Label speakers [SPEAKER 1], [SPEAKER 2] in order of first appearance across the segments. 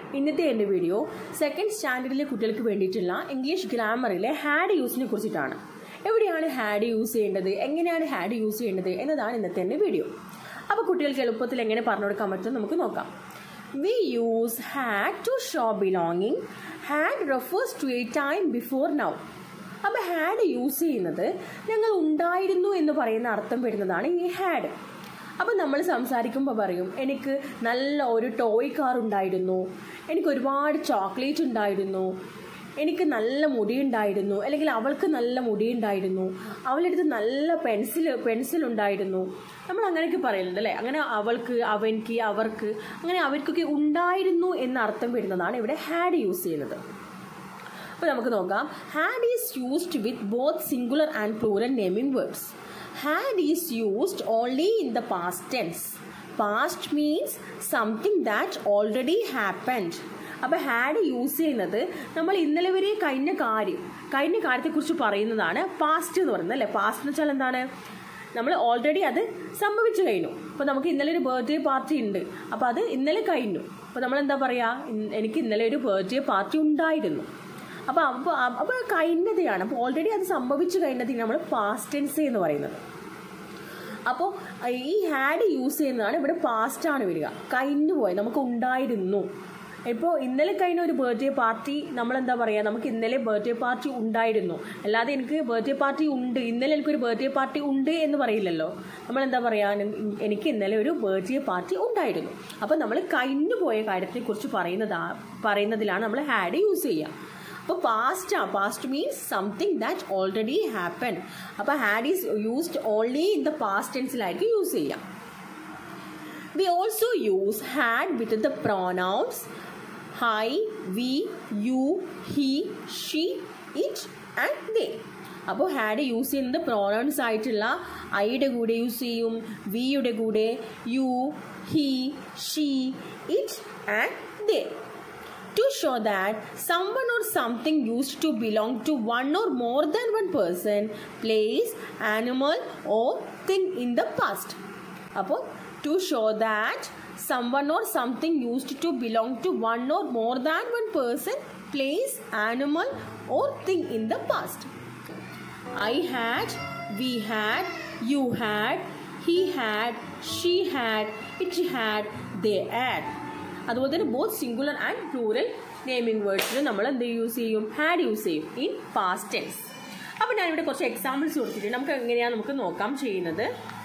[SPEAKER 1] ഇന്നത്തെ എൻ്റെ video second സ്റ്റാൻഡേർഡിലെ കുട്ടികൾക്ക് വേണ്ടിയിട്ടുള്ള ഇംഗ്ലീഷ് ഗ്രാമറിലെ ഹാഡ് യൂസിനെ കുറിച്ചിട്ടാണ് എവിടെയാണ് ഹാഡ് യൂസ് ചെയ്യേണ്ടത് എങ്ങനെയാണ് ഹാഡ് യൂസ് ചെയ്യേണ്ടത് എന്നതാണ് ഇന്നത്തെ എൻ്റെ വീഡിയോ അപ്പോൾ കുട്ടികൾക്ക് എളുപ്പത്തിൽ എങ്ങനെ പറഞ്ഞു കൊടുക്കാൻ പറ്റും നമുക്ക് നോക്കാം we use had to show belonging had refers to a time before now അപ്പോൾ ഹാഡ് യൂസ് ചെയ്യുന്നത് ഞങ്ങൾ ഉണ്ടായിരുന്നു എന്ന് പറയുന്ന അർത്ഥം വരുന്നതാണ് ഈ ഹാഡ് അപ്പോൾ നമ്മൾ സംസാരിക്കുമ്പോൾ പറയും എനിക്ക് നല്ല ഒരു ടോയ് കാർ ഉണ്ടായിരുന്നു എനിക്ക് ഒരുപാട് ചോക്ലേറ്റ് ഉണ്ടായിരുന്നു എനിക്ക് നല്ല മുടി ഉണ്ടായിരുന്നു അല്ലെങ്കിൽ അവൾക്ക് നല്ല മുടി ഉണ്ടായിരുന്നു അവളുടെ അടുത്ത് നല്ല പെൻസിൽ പെൻസിൽ ഉണ്ടായിരുന്നു നമ്മൾ അങ്ങനെയൊക്കെ പറയുന്നുണ്ട് അല്ലേ അങ്ങനെ അവൾക്ക് അവൻക്ക് അവർക്ക് അങ്ങനെ അവർക്കൊക്കെ ഉണ്ടായിരുന്നു എന്ന അർത്ഥം വരുന്നതാണ് ഇവിടെ ഹാഡ് യൂസ് ചെയ്യുന്നത് അപ്പോൾ നമുക്ക് നോക്കാം had is used with both singular and plural naming words had is used only in the past tense past means something that already happened അപ്പോൾ ഹാഡ് യൂസ് ചെയ്യുന്നത് നമ്മൾ ഇന്നലെ വരെ കഴിഞ്ഞ കാര്യം കഴിഞ്ഞ കാര്യത്തെക്കുറിച്ച് പറയുന്നതാണ് പാസ്റ്റ് എന്ന് പറയുന്നത് അല്ലേ പാസ്റ്റ് എന്ന് വെച്ചാൽ എന്താണ് നമ്മൾ ഓൾറെഡി അത് സംഭവിച്ചു കഴിഞ്ഞു അപ്പോൾ നമുക്ക് ഇന്നലെ ഒരു ബർത്ത്ഡേ പാർട്ടി ഉണ്ട് അപ്പോൾ അത് ഇന്നലെ കഴിഞ്ഞു അപ്പോൾ നമ്മൾ എന്താ പറയുക എനിക്ക് ഇന്നലെ ഒരു ബർത്ത്ഡേ പാർട്ടി ഉണ്ടായിരുന്നു അപ്പോൾ അപ്പോൾ അപ്പോൾ കഴിഞ്ഞതാണ് അപ്പോൾ ഓൾറെഡി അത് സംഭവിച്ചു കഴിഞ്ഞതിന് നമ്മൾ പാസ്റ്റ് ടെൻസ് എന്ന് പറയുന്നത് അപ്പോൾ ഈ ഹാഡ് യൂസ് ചെയ്യുന്നതാണ് ഇവിടെ പാസ്റ്റ് ആണ് വരിക കഴിഞ്ഞു പോയി നമുക്ക് ഉണ്ടായിരുന്നു ഇപ്പോൾ ഇന്നലെ കഴിഞ്ഞ ഒരു ബർത്ത്ഡേ പാർട്ടി നമ്മൾ എന്താ പറയുക നമുക്ക് ഇന്നലെ ബർത്ത്ഡേ പാർട്ടി ഉണ്ടായിരുന്നു അല്ലാതെ എനിക്ക് ബർത്ത്ഡേ പാർട്ടി ഉണ്ട് ഇന്നലെ എനിക്കൊരു ബർത്ത്ഡേ പാർട്ടി ഉണ്ട് എന്ന് പറയില്ലല്ലോ നമ്മൾ എന്താ പറയുക എനിക്ക് ഇന്നലെ ഒരു ബർത്ത്ഡേ പാർട്ടി ഉണ്ടായിരുന്നു അപ്പോൾ നമ്മൾ കഴിഞ്ഞു പോയ കാര്യത്തെക്കുറിച്ച് പറയുന്നതാ പറയുന്നതിലാണ് നമ്മൾ ഹാഡ് യൂസ് ചെയ്യുക അപ്പോൾ പാസ്റ്റ് ആ past means something that already happen അപ്പോൾ had is used only in the past ടെൻസിലായിരിക്കും യൂസ് ചെയ്യാം we also use had with the pronouns I we you he she it and they അപ്പോൾ had use ചെയ്യുന്നത് pronouns ആയിട്ടുള്ള ഐയുടെ കൂടെ use ചെയ്യും വിയുടെ കൂടെ you he she it and they to show that someone or something used to belong to one or more than one person, place, animal or thing in the past. അപ്പോൾ to show that someone or something used to belong to one or more than one person, place, animal or thing in the past. I had, we had, you had, he had, she had, it had, they had. അതുപോലെ തന്നെ both singular and plural naming വേർഡ്സിൽ നമ്മൾ എന്ത് use ചെയ്യും had use ചെയ്യും in past tense അപ്പോൾ ഞാനിവിടെ കുറച്ച് എക്സാമ്പിൾസ് കൊടുത്തിട്ട് നമുക്ക് എങ്ങനെയാണ് നമുക്ക് നോക്കാം ചെയ്യുന്നത്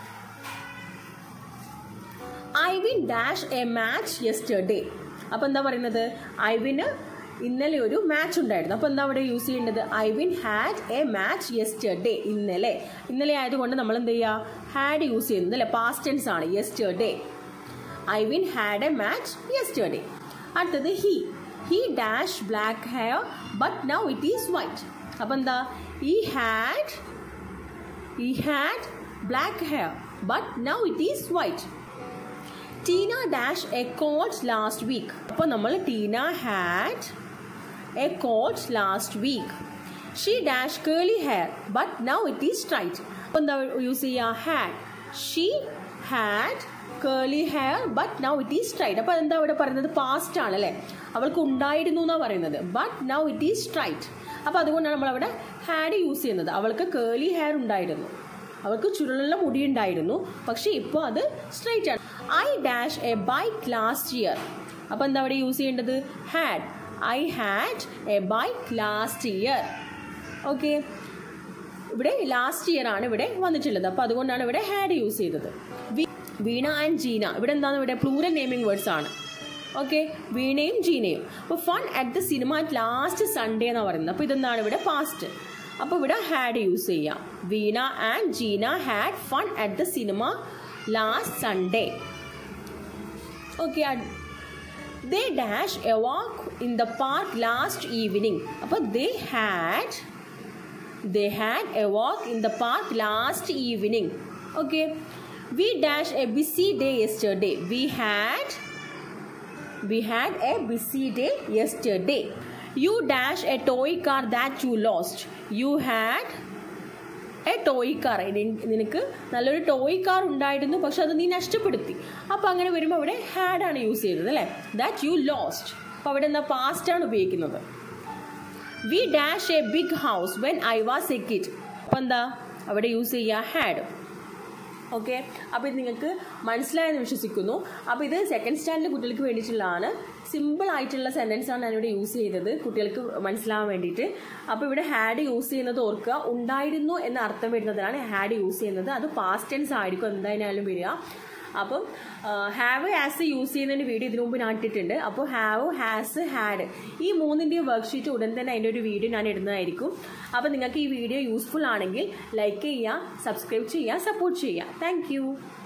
[SPEAKER 1] I win dash a match yesterday അപ്പോൾ എന്താ പറയുന്നത് ഐ വിന് ഇന്നലെ ഒരു മാച്ച് ഉണ്ടായിരുന്നു അപ്പോൾ എന്താ അവിടെ യൂസ് ചെയ്യേണ്ടത് I win had a match yesterday ഇന്നലെ ഇന്നലെ ആയതുകൊണ്ട് നമ്മൾ എന്ത് ചെയ്യുക ഹാഡ് യൂസ് ചെയ്യുന്നത് അല്ലേ പാസ്റ്റ് ടെൻസ് ആണ് yesterday I win had a match yesterday അടുത്തത് he he dash black hair but now it is white അപ്പം എന്താ ഈ had he had black hair but now it is white Tina dash a cold last week അപ്പോൾ നമ്മൾ Tina had a cold last week she dash curly hair but now it is straight അപ്പോൾ എന്താ use ചെയ്യുക had she had curly hair but now it is straight അപ്പോൾ എന്താ ഇവിടെ പറയുന്നത് past ആണ് അല്ലേ അവൾക്ക് ഉണ്ടായിരുന്നു എന്നാണ് പറയുന്നത് but now it is straight അപ്പോൾ അതുകൊണ്ടാണ് നമ്മൾ അവിടെ ഹാഡ് യൂസ് ചെയ്യുന്നത് അവൾക്ക് കേളി ഹെയർ ഉണ്ടായിരുന്നു അവൾക്ക് ചുരുളുള്ള മുടി ഉണ്ടായിരുന്നു പക്ഷേ ഇപ്പോൾ അത് സ്ട്രൈറ്റ് ആണ് I dash a bike last year അപ്പോൾ എന്താ അവിടെ യൂസ് ചെയ്യേണ്ടത് had I had a bike last year okay ഇവിടെ ലാസ്റ്റ് ഇയർ ആണ് ഇവിടെ വന്നിട്ടുള്ളത് അപ്പോൾ അതുകൊണ്ടാണ് ഇവിടെ ഹാഡ് യൂസ് ചെയ്തത് വീണ ആൻഡ് ജീന ഇവിടെ എന്താണ് ഇവിടെ പ്ലൂറൽ നെയിമിംഗ് വേർഡ്സ് ആണ് ഓക്കെ വീണയും ജീനയും അപ്പോൾ fun at the cinema at last Sunday എന്നാണ് പറയുന്നത് അപ്പോൾ ഇതെന്താണ് ഇവിടെ പാസ്റ്റ് അപ്പോൾ ഇവിടെ ഹാഡ് യൂസ് ചെയ്യാം Veena and Jeena had fun at the cinema last Sunday okay they dash a walk in the park last evening അപ്പോൾ they had they had a walk in the park last evening okay we dash a busy day yesterday we had we had a busy day yesterday you dash a toy car that you lost you had a toy car നിനക്ക് നല്ലൊരു toy car ഉണ്ടായിരുന്നു പക്ഷെ അത് നീ നഷ്ടപ്പെടുത്തി അപ്പോൾ അങ്ങനെ വരുമ്പോൾ അവിടെ ഹാഡ് ആണ് യൂസ് ചെയ്തത് അല്ലേ ദാറ്റ് യു ലോസ്റ്റ് അപ്പോൾ അവിടെ എന്താ പാസ്റ്റ് ആണ് ഉപയോഗിക്കുന്നത് we dash a big house when I was a kid അപ്പോൾ എന്താ അവിടെ യൂസ് ചെയ്യുക ഹാഡ് ഓക്കെ അപ്പോൾ ഇത് നിങ്ങൾക്ക് മനസ്സിലായെന്ന് വിശ്വസിക്കുന്നു അപ്പോൾ ഇത് സെക്കൻഡ് സ്റ്റാൻഡേർഡ് കുട്ടികൾക്ക് വേണ്ടിയിട്ടുള്ളതാണ് സിമ്പിൾ ആയിട്ടുള്ള സെൻറ്റൻസ് ആണ് ഞാനിവിടെ യൂസ് ചെയ്തത് കുട്ടികൾക്ക് മനസ്സിലാവാൻ വേണ്ടിയിട്ട് അപ്പോൾ ഇവിടെ ഹാഡ് യൂസ് ചെയ്യുന്നത് ഓർക്കുക ഉണ്ടായിരുന്നു എന്ന അർത്ഥം വരുന്നതാണ് ഹാഡ് യൂസ് ചെയ്യുന്നത് അത് പാസ്റ്റ് ടെൻസ് ആയിരിക്കും എന്തായാലും വരിക അപ്പം ഹാവ് ആസ് യൂസ് ചെയ്യുന്നതിൻ്റെ വീഡിയോ ഇതിനു മുമ്പ് ഞാൻ ഇട്ടിട്ടുണ്ട് അപ്പോൾ ഹാവ് ഹാസ് ഹാഡ് ഈ മൂന്നിൻ്റെയും വർക്ക്ഷീറ്റ് ഉടൻ തന്നെ അതിൻ്റെ ഒരു വീഡിയോ ഞാൻ ഇടുന്നതായിരിക്കും അപ്പോൾ നിങ്ങൾക്ക് ഈ വീഡിയോ യൂസ്ഫുൾ ആണെങ്കിൽ ലൈക്ക് ചെയ്യുക സബ്സ്ക്രൈബ് ചെയ്യുക സപ്പോർട്ട് ചെയ്യുക താങ്ക്